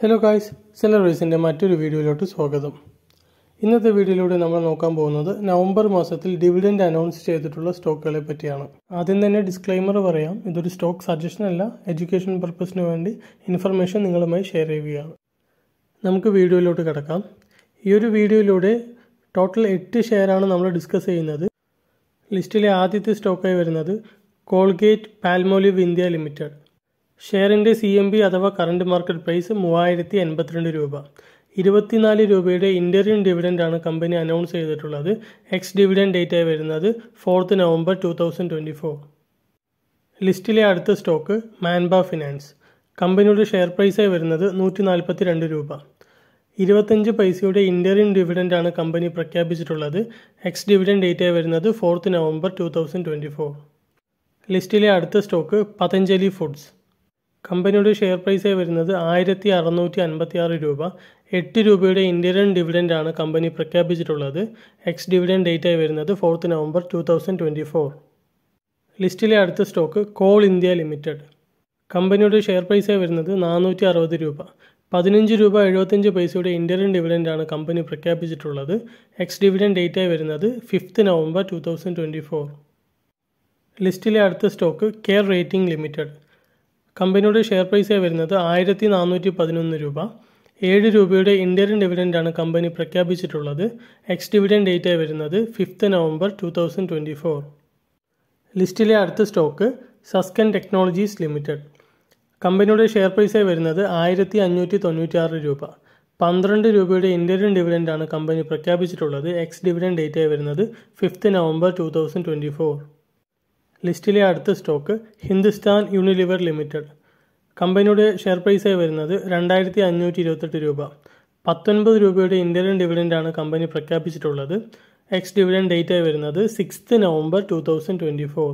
hello guys സെലറീസിൻ്റെ മറ്റൊരു വീഡിയോയിലോട്ട് സ്വാഗതം ഇന്നത്തെ വീഡിയോയിലൂടെ നമ്മൾ നോക്കാൻ പോകുന്നത് നവംബർ മാസത്തിൽ ഡിവിഡൻഡ് അനൗൺസ് ചെയ്തിട്ടുള്ള സ്റ്റോക്കുകളെ പറ്റിയാണ് ആദ്യം തന്നെ ഡിസ്ക്ലൈമർ പറയാം ഇതൊരു സ്റ്റോക്ക് സജഷൻ അല്ല എഡ്യൂക്കേഷൻ പർപ്പസിന് വേണ്ടി ഇൻഫർമേഷൻ നിങ്ങളുമായി ഷെയർ ചെയ്യുകയാണ് നമുക്ക് വീഡിയോയിലോട്ട് കിടക്കാം ഈ ഒരു വീഡിയോയിലൂടെ ടോട്ടൽ എട്ട് ഷെയറാണ് നമ്മൾ ഡിസ്കസ് ചെയ്യുന്നത് ലിസ്റ്റിലെ ആദ്യത്തെ സ്റ്റോക്കായി വരുന്നത് കോൾഗേറ്റ് പാൽമോലിവ് ഇന്ത്യ ലിമിറ്റഡ് ഷെയറിൻ്റെ സി എം ബി അഥവാ കറണ്ട് മാർക്കറ്റ് പ്രൈസ് മൂവായിരത്തി എൺപത്തിരണ്ട് രൂപ ഇരുപത്തിനാല് രൂപയുടെ ഇൻ്ററിയൻ ഡിവിഡൻ്റ് ആണ് കമ്പനി അനൗൺസ് ചെയ്തിട്ടുള്ളത് എക്സ് ഡിവിഡൻഡ് ഡേറ്റ് ആയി വരുന്നത് fourth November two thousand twenty four ലിസ്റ്റിലെ അടുത്ത സ്റ്റോക്ക് മാൻബ ഫിനാൻസ് കമ്പനിയുടെ ഷെയർ പ്രൈസായി വരുന്നത് നൂറ്റി നാൽപ്പത്തി രണ്ട് രൂപ ഇരുപത്തഞ്ച് പൈസയുടെ ഇൻ്ററിയൻ ഡിവിഡൻ്റ് ആണ് കമ്പനി പ്രഖ്യാപിച്ചിട്ടുള്ളത് എക്സ് ഡിവിഡൻഡ് ഡേറ്റ് ആയി വരുന്നത് fourth November two thousand twenty four ലിസ്റ്റിലെ അടുത്ത സ്റ്റോക്ക് പതഞ്ജലി ഫുഡ്സ് കമ്പനിയുടെ ഷെയർ പ്രൈസായി വരുന്നത് ആയിരത്തി അറുന്നൂറ്റി അൻപത്തി ആറ് രൂപ എട്ട് രൂപയുടെ ഇൻ്ററിയൻ ഡിവിഡൻ്റ് ആണ് കമ്പനി പ്രഖ്യാപിച്ചിട്ടുള്ളത് എക്സ് ഡിവിഡൻഡ് ഡേറ്റ് ആയി വരുന്നത് fourth November two thousand twenty four ലിസ്റ്റിലെ അടുത്ത സ്റ്റോക്ക് കോൾ ഇന്ത്യ ലിമിറ്റഡ് കമ്പനിയുടെ ഷെയർ പ്രൈസായി വരുന്നത് നാനൂറ്റി അറുപത് രൂപ പതിനഞ്ച് രൂപ എഴുപത്തഞ്ച് പൈസയുടെ ഇൻ്ററിയൻ ഡിവിഡൻ്റ് ആണ് കമ്പനി പ്രഖ്യാപിച്ചിട്ടുള്ളത് എക്സ് ഡിവിഡൻഡ് ഡേറ്റ് ആയി വരുന്നത് fifth November two thousand twenty four ലിസ്റ്റിലെ അടുത്ത സ്റ്റോക്ക് കെയർ റേറ്റിംഗ് ലിമിറ്റഡ് കമ്പനിയുടെ ഷെയർ പ്രൈസായി വരുന്നത് ആയിരത്തി നാനൂറ്റി പതിനൊന്ന് രൂപ ഏഴ് രൂപയുടെ ഇൻ്ററിയൻ ഡിവിഡൻ്റ് ആണ് കമ്പനി പ്രഖ്യാപിച്ചിട്ടുള്ളത് എക്സ് ഡിവിഡൻഡ് ഡേറ്റ് ആയി വരുന്നത് fifth November two thousand twenty four ലിസ്റ്റിലെ അടുത്ത സ്റ്റോക്ക് സസ്കൻ ടെക്നോളജീസ് ലിമിറ്റഡ് കമ്പനിയുടെ ഷെയർ പ്രൈസായി വരുന്നത് ആയിരത്തി അഞ്ഞൂറ്റി തൊണ്ണൂറ്റി ആറ് രൂപ പന്ത്രണ്ട് രൂപയുടെ ഇൻ്ററിയൻ ഡിവിഡൻ്റ് ആണ് കമ്പനി പ്രഖ്യാപിച്ചിട്ടുള്ളത് എക്സ് ഡിവിഡൻഡ് ഡേറ്റ് ആയി വരുന്നത് fifth November two thousand twenty four ലിസ്റ്റിലെ അടുത്ത സ്റ്റോക്ക് ഹിന്ദുസ്ഥാൻ യൂണിലിവർ ലിമിറ്റഡ് കമ്പനിയുടെ ഷെയർ പ്രൈസായി വരുന്നത് രണ്ടായിരത്തി അഞ്ഞൂറ്റി ഇരുപത്തെട്ട് രൂപ പത്തൊൻപത് രൂപയുടെ ഇൻ്ററിയൻ ഡിവിഡൻ്റ് ആണ് കമ്പനി പ്രഖ്യാപിച്ചിട്ടുള്ളത് എക്സ് ഡിവിഡൻഡ് ഡേറ്റ് ആയി വരുന്നത് sixth November two thousand twenty four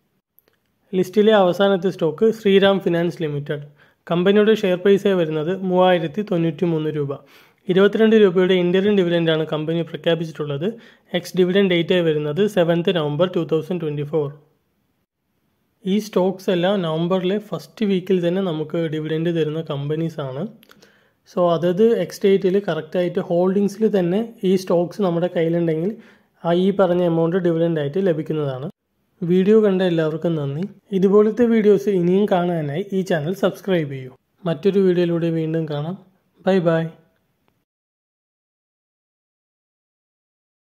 ലിസ്റ്റിലെ അവസാനത്തെ സ്റ്റോക്ക് ശ്രീറാം ഫിനാൻസ് ലിമിറ്റഡ് കമ്പനിയുടെ ഷെയർ പ്രൈസായി വരുന്നത് മൂവായിരത്തി തൊണ്ണൂറ്റി മൂന്ന് രൂപ ഇരുപത്തിരണ്ട് രൂപയുടെ ഇൻ്ററിയൻ ഡിവിഡൻ്റ് ആണ് കമ്പനി പ്രഖ്യാപിച്ചിട്ടുള്ളത് എക്സ് ഡിവിഡൻഡ് ഡേറ്റ് ആയി വരുന്നത് seventh November two thousand twenty four ഈ സ്റ്റോക്സ് എല്ലാം നവംബറിലെ ഫസ്റ്റ് വീക്കിൽ തന്നെ നമുക്ക് ഡിവിഡൻഡ് തരുന്ന കമ്പനീസ് ആണ് സോ അതത് എക്സ്റ്റേറ്റിൽ കറക്റ്റായിട്ട് ഹോൾഡിങ്സിൽ തന്നെ ഈ സ്റ്റോക്സ് നമ്മുടെ കയ്യിലുണ്ടെങ്കിൽ ആ ഈ പറഞ്ഞ എമൗണ്ട് ഡിവിഡൻഡ് ആയിട്ട് ലഭിക്കുന്നതാണ് വീഡിയോ കണ്ട എല്ലാവർക്കും നന്ദി ഇതുപോലത്തെ വീഡിയോസ് ഇനിയും കാണാനായി ഈ ചാനൽ സബ്സ്ക്രൈബ് ചെയ്യൂ മറ്റൊരു വീഡിയോയിലൂടെ വീണ്ടും കാണാം ബൈ ബൈ